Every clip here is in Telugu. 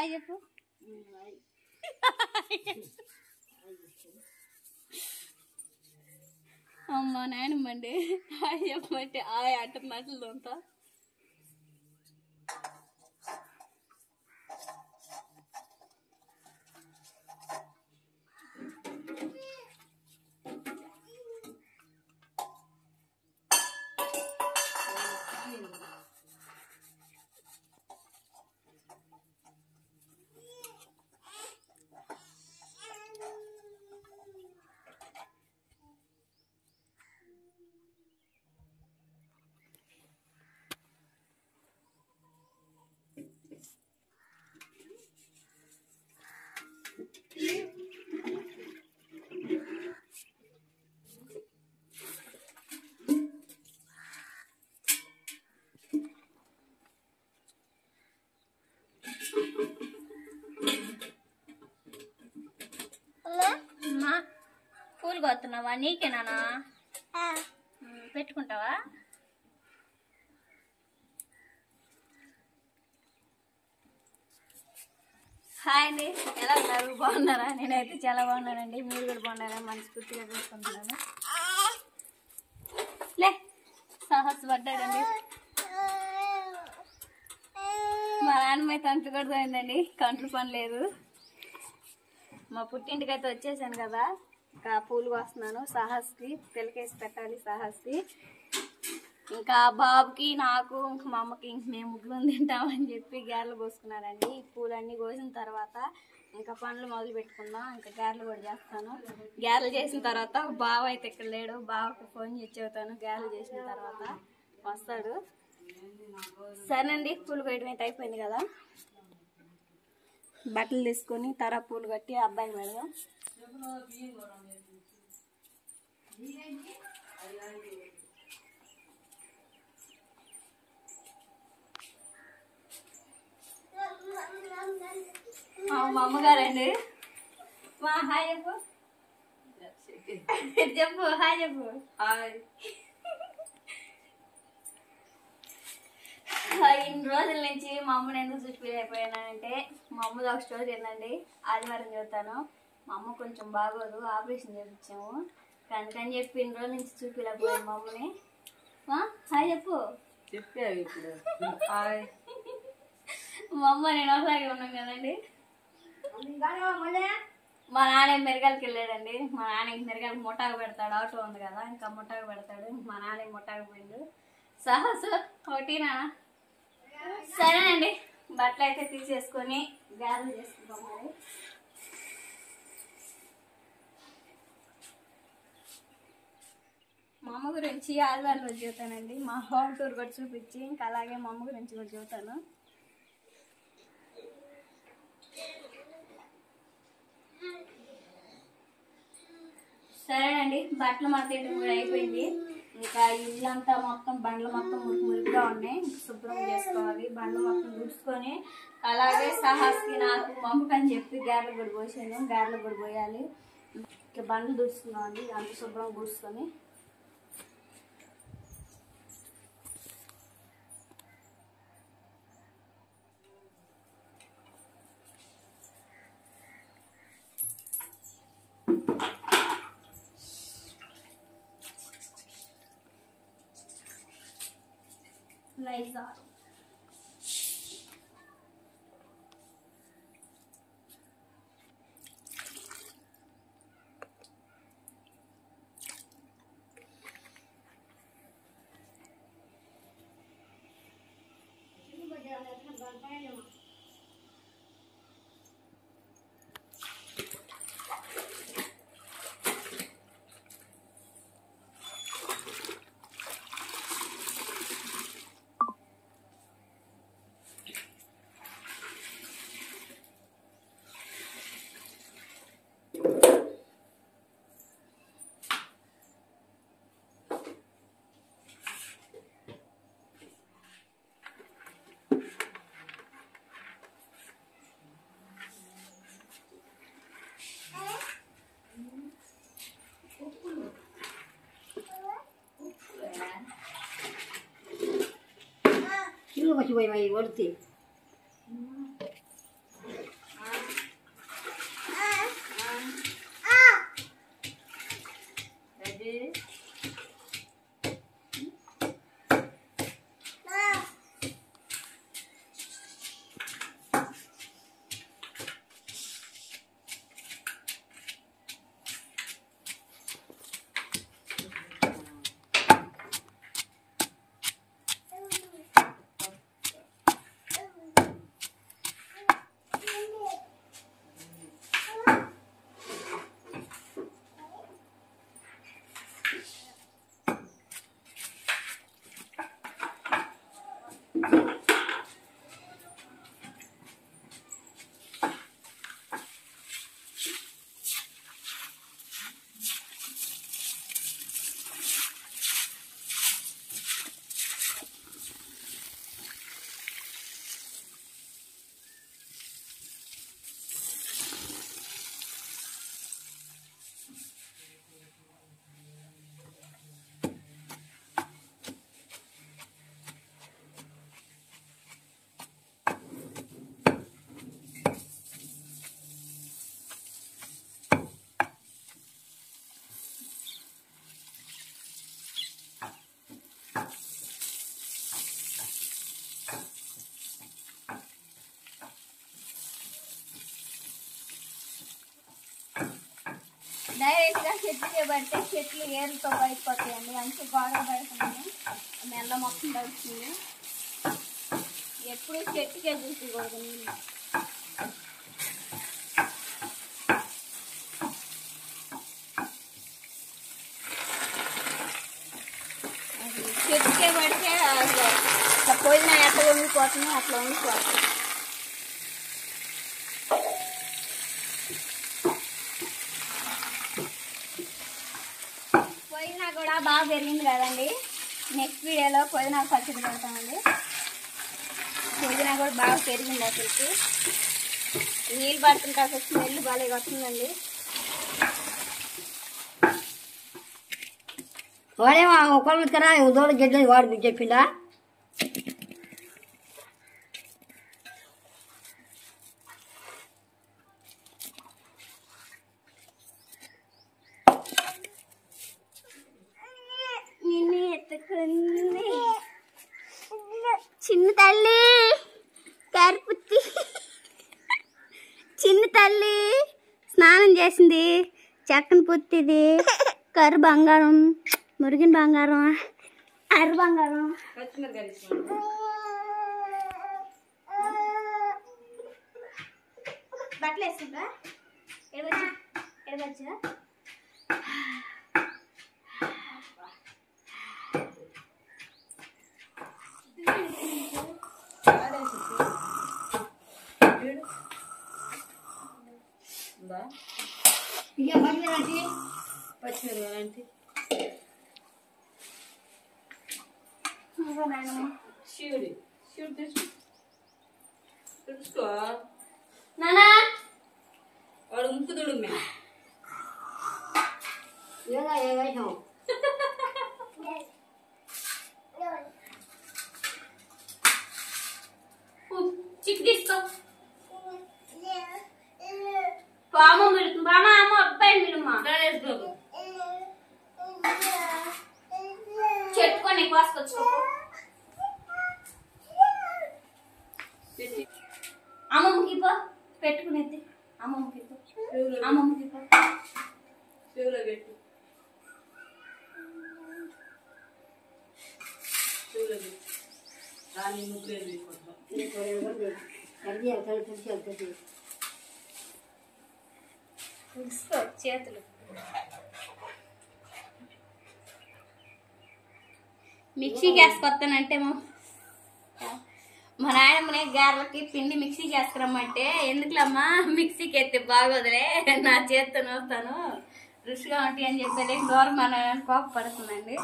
హాయ్ చెప్పు అమ్మ నాయనమ్మండి హాయ్ చెప్పమంటే హాయ్ అంటున్నట్లు దొంత అమ్మా పూలు కొడుతున్నావా నీకేనా పెట్టుకుంటావా హాయ్ అండి ఎలా ఉన్నారు బాగున్నారా నేనైతే చాలా బాగున్నానండి మీరు కూడా బాగున్నారా మనస్ఫూర్తిగా చూసుకుంటున్నాను లే సాహస్ పడ్డాడండి మా నాన్నమ్మ అయితే అంట్లు కూడా పోయిందండి కంట్లు పని లేదు మా పుట్టింటికి అయితే వచ్చేసాను కదా ఇంకా పూలు కోస్తున్నాను సాహస్కి పిల్లకేసి పెట్టాలి సాహస్కి ఇంకా బాబుకి నాకు ఇంకా మా అమ్మకి ఇంక మేము ముగ్గురు తింటామని చెప్పి గారెలు కోసుకున్నారండి ఈ పూలన్నీ కోసిన తర్వాత ఇంకా పనులు మొదలు పెట్టుకుందాం ఇంకా గారెలు కూడా చేస్తాను గారెలు చేసిన తర్వాత బావ అయితే ఇక్కడ లేడు బావకి ఫోన్ చేసి చెబుతాను గారెలు చేసిన తర్వాత వస్తాడు సరేనండి పూలు కొయ్యడం అయితే అయిపోయింది కదా బట్టలు తీసుకొని తర పూలు కట్టి అబ్బాయి పెడదాం ఆ, మా అమ్మగారండి మా హాయ్ చెప్పు చెప్పు హాయ్ చెప్పు ఆ, ఇన్ని రోజుల నుంచి మా అమ్మని ఎందుకు చూసిపోయిపోయానంటే మా అమ్మది ఒక స్టోరీ ఏందండి ఆదివారం చెబుతాను మా అమ్మ కొంచెం బాగోదు ఆపరేషన్ చేయించాము అందుకని చెప్పి ఇన్ని రోజుల నుంచి చూపిలేకపోయాను మా అమ్మని ఆ, హాయ్ చెప్పు చెప్పావు ఇప్పుడు హాయ్ మా అమ్మ నేను ఒకలాగే ఉన్నాం కదండి మా నాన్న మిరగాలకి వెళ్ళాడండి మా నాన్న ఇంక మిరగాలకి ముఠాకు పెడతాడు ఆటో ఉంది కదా ఇంకా ముఠాకు పెడతాడు మా నాన్న ముఠాకు పోయిండు సాహస్ ఒకటినా సరేనండి బట్టలు అయితే తీసేసుకొని గారెలు చేసుకుంటాం మరి మా అమ్మ గురించి ఆదివారం రోజు చెబుతానండి మా హోమ్ టూర్ కూడా చూపించి ఇంకా అలాగే మా అమ్మ గురించి కూడా చెబుతాను సరేనండి బట్టలు మార్కెట్ కూడా అయిపోయింది ఇంకా ఇల్లంతా మొత్తం బండ్లు మొత్తం మురికి మురికిగా ఉన్నాయి ఇంకా శుభ్రం చేసుకోవాలి బండ్లు మొత్తం దుడుచుకొని అలాగే సాహస్కి నాకు మమ్మకని చెప్పి గారెలు కూడా పోసాను గారెలు కూడా పోయాలి ఇంకా బండ్లు దుడుచుకున్నామండి అంత శుభ్రం కూర్చుకొని లైజార్ కిలో వచ్చి పోయి మరి కొడితే డైరెక్ట్ గా చెట్టుకే పడితే చెట్లు ఏరుతో బయటపోతాయండి అంచు గోడ పడుతుంది మెల్ల మొత్తం తగ్గుతుంది ఎప్పుడు చెట్టుకే చూసుకోకూడదు నీళ్ళు అది చెట్టుకే పడితే అసలు ఇట్లా పోయిన ఎట్లా ఉండిపోతుంది అట్లా ఉండిపోతుంది పుదీనా కూడా బాగా పెరిగింది కదండి నెక్స్ట్ వీడియోలో పుదీనా పచ్చడి పెడతామండి పుదీనా కూడా బాగా పెరిగింది అసలుకి నీళ్ళు పడుతుంటే అసలు స్మెల్ బాగా వస్తుందండి వాడేమో ఒకళ్ళు కదా ఉదోడు గిడ్డలు వాడు మీకు చెప్పిందా నిన్ను ఎత్తుకుంది చిన్న తల్లి కరుపుత్తి చిన్న తల్లి స్నానం చేసింది చక్కని పుత్తిది కరు బంగారం మురిగిన బంగారం అరు బంగారం పచ్చిమిరకాయలు ఇస్తాను బట్టలు వేస్తుందా ఎడవచ్చా ఎడవచ్చా ఉందా ఇక పనిచేయండి పచ్చిమిరకాయలు అంటే శివుడి శివుడు తెచ్చు తెచ్చుకో నానా వాడు ముక్కుదుడు మేము ఏదో ఏవేసాం చిక్కు తీసుకో బామ్మ మిలుపు బామ్మ అమ్మ అబ్బాయి మిలుమ్మ వేసుకోకు చెట్టుకొని కోసుకొచ్చుకో తెచ్చి అమ్మమ్మకి పో పెట్టుకునేది అమ్మమ్మకి పో చెవులో అమ్మమ్మకి పో చెవులో పెట్టు చెవులో పెట్టు దాన్ని ముగ్గురు తీసుకుంటాం తీసుకో చేతులు మిక్సీకి వేసుకొస్తానంటే మా మా నాయనమ్మనే గారెలకి పిండి మిక్సీకి వేసుకురమ్మంటే ఎందుకులమ్మా మిక్సీకి ఎత్తే బాగోదులే నా చేత్తో నోస్తాను రుచిగా ఉంటాయి అని చెప్పేది డోర్ మన కోపడుతుందండి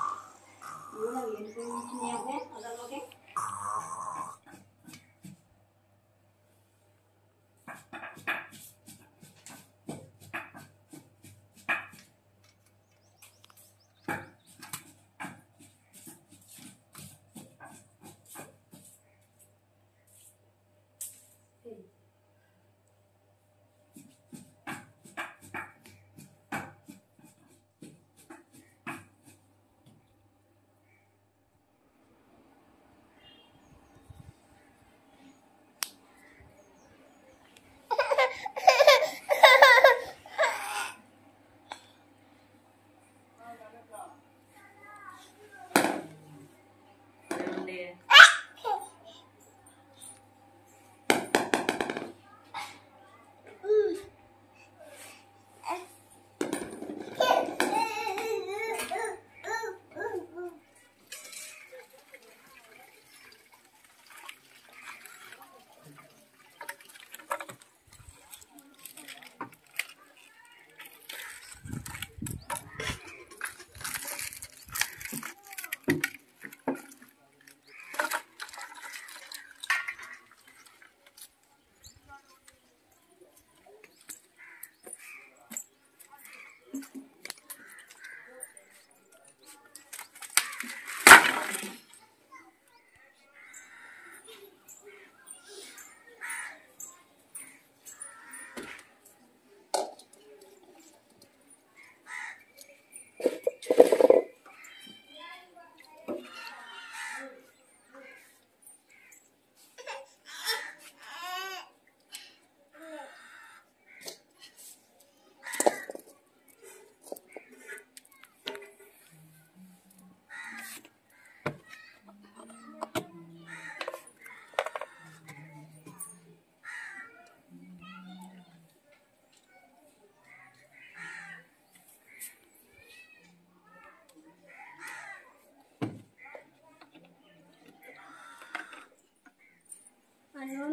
ఏమండి?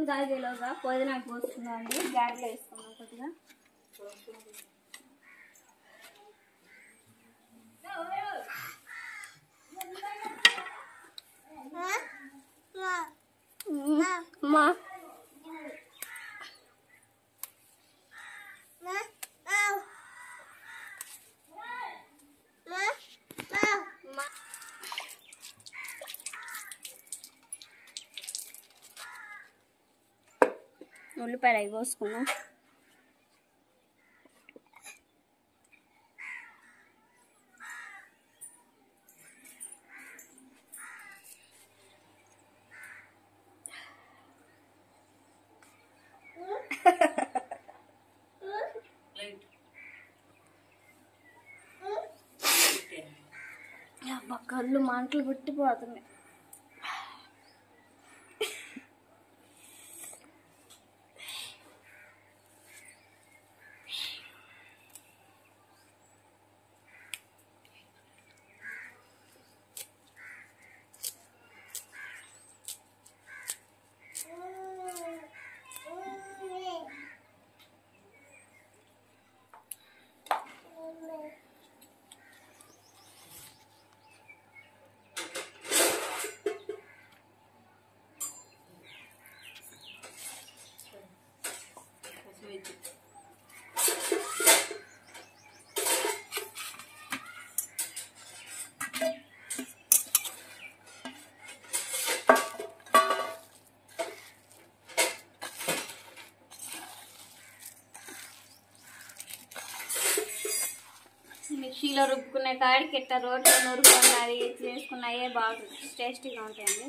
నూనె కాగేలోగా పుదీనాకు పోసుకుందాం అండి గారెలో వేసుకున్నాం కొద్దిగా మా ఉల్లిపాయలు అవి కోసుకున్నాం లైట్ అబ్బా కళ్ళు మంటలు పుట్టిపోతున్నాయి పచ్చిమిర్చి మిక్సీలో రుబ్బుకునే కాడికి ఇట్లా రోట్లో నూరుకున్నది చేసుకున్నాయే బాగా టేస్టీగా ఉంటాయండి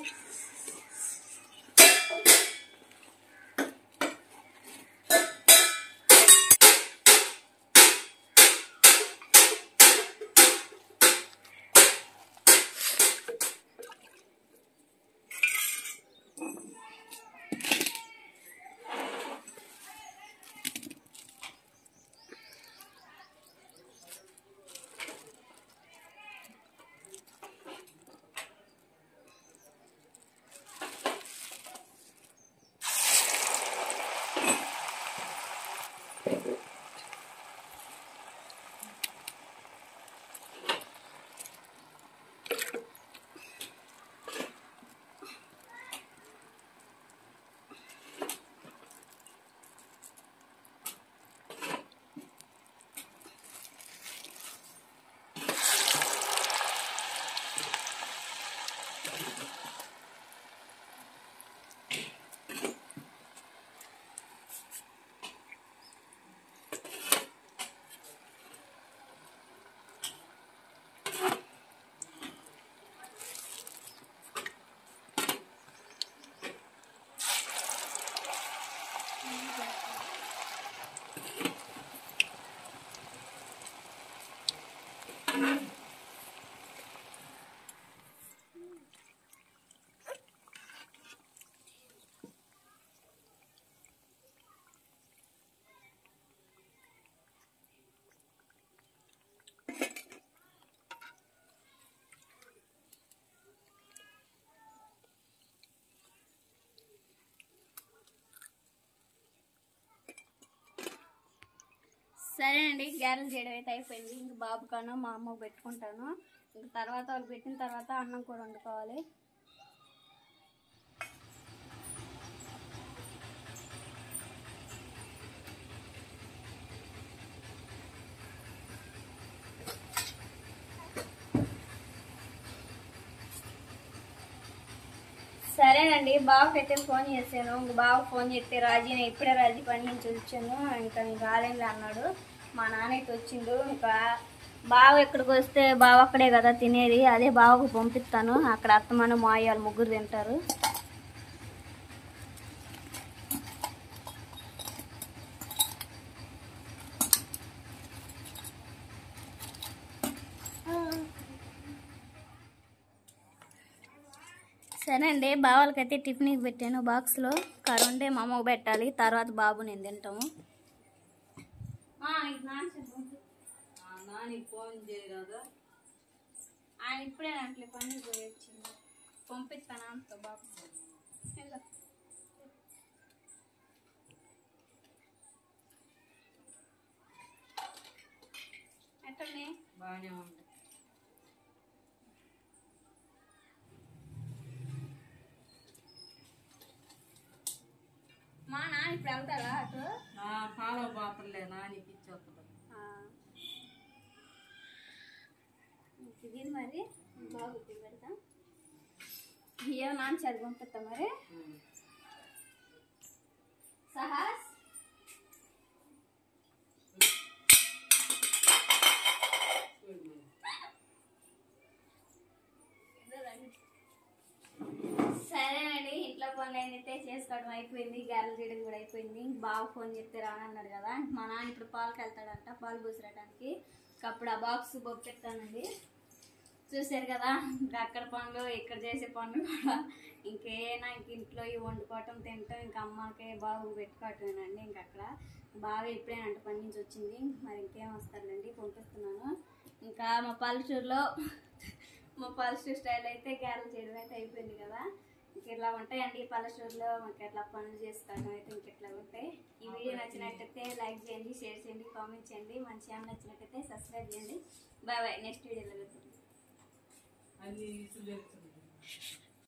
సరేనండి గ్యారెల్ చేయడం అయితే అయిపోయింది ఇంక బాబు కన్నా మా అమ్మ పెట్టుకుంటాను ఇంక తర్వాత వాళ్ళు పెట్టిన తర్వాత అన్నం కూడా వండుకోవాలి సరేనండి బావకి అయితే ఫోన్ చేశాను ఇంక బావ ఫోన్ చేస్తే రాజీ నేను ఇప్పుడే రాజీ పని నుంచి వచ్చాను ఇంకా నీకు రాలేదులే అన్నాడు మా నాన్న అయితే వచ్చిండు ఇంకా బావ ఇక్కడికి వస్తే బావ అక్కడే కదా తినేది అదే బావకు పంపిస్తాను అక్కడ అత్తమాను మాయ వాళ్ళు ముగ్గురు తింటారు సరే అండి బావాలకైతే టిఫిన్కి పెట్టాను బాక్స్లో కరుంటే మా అమ్మకు పెట్టాలి తర్వాత బాబు నేను తింటాము ఆ నానికి ఫోన్ చేయరాదా ఆయన ఇప్పుడే అట్లే పని పోయి వచ్చింది పంపిస్తాను అంత బాబు వెళ్ళు. నాని బాగానే ఉంది మా నాన్న ఇప్పుడు వెళ్తాడా అటు నా పాల పాత్రలే నానికి ఇచ్చేస్తాడు ఆ. ఇది మరి బాగుంది పెడతా ఏమో నాన్న చదివి పంపిస్తా మరి సహాస్ సరేనండి ఇంట్లో పనులు అయితే చేసుకోవడం అయిపోయింది గారెలు చేయడం కూడా అయిపోయింది బాగా ఫోన్ చెప్తే రానన్నాడు కదా మా నాన్న ఇప్పుడు పాలకి వెళ్తాడంట పాలు పోసిరడానికి అప్పుడు ఆ బాక్స్ బొప్పెత్తానండి చూశారు కదా ఇంకా అక్కడ పనులు ఇక్కడ చేసే పనులు కూడా ఇంకేనా ఇంక ఇంట్లో ఇవి వండుకోవటం తినటం ఇంకా అమ్మకే బాగు పెట్టుకోవటమేనండి ఇంక అక్కడ బాగా ఇప్పుడేనంట పని నుంచి వచ్చింది మరి ఇంకేం వస్తారులేండి పంపిస్తున్నాను ఇంకా మా పల్లెటూరులో మా పల్లెటూరు స్టైల్ అయితే గ్యారెల్ చేయడం అయితే అయిపోయింది కదా ఇంక ఇట్లా ఉంటాయండి పల్లెటూరులో మాకు ఎట్లా పనులు చేసుకోవడం అయితే ఇంక ఇట్లా ఉంటాయి ఈ వీడియో నచ్చినట్టయితే లైక్ చేయండి షేర్ చేయండి కామెంట్ చేయండి మన ఛానల్ నచ్చినట్టయితే సబ్స్క్రైబ్ చేయండి బాయ్ బాయ్ నెక్స్ట్ వీడియోలో వెళ్తుంది అన్ని ఇసులు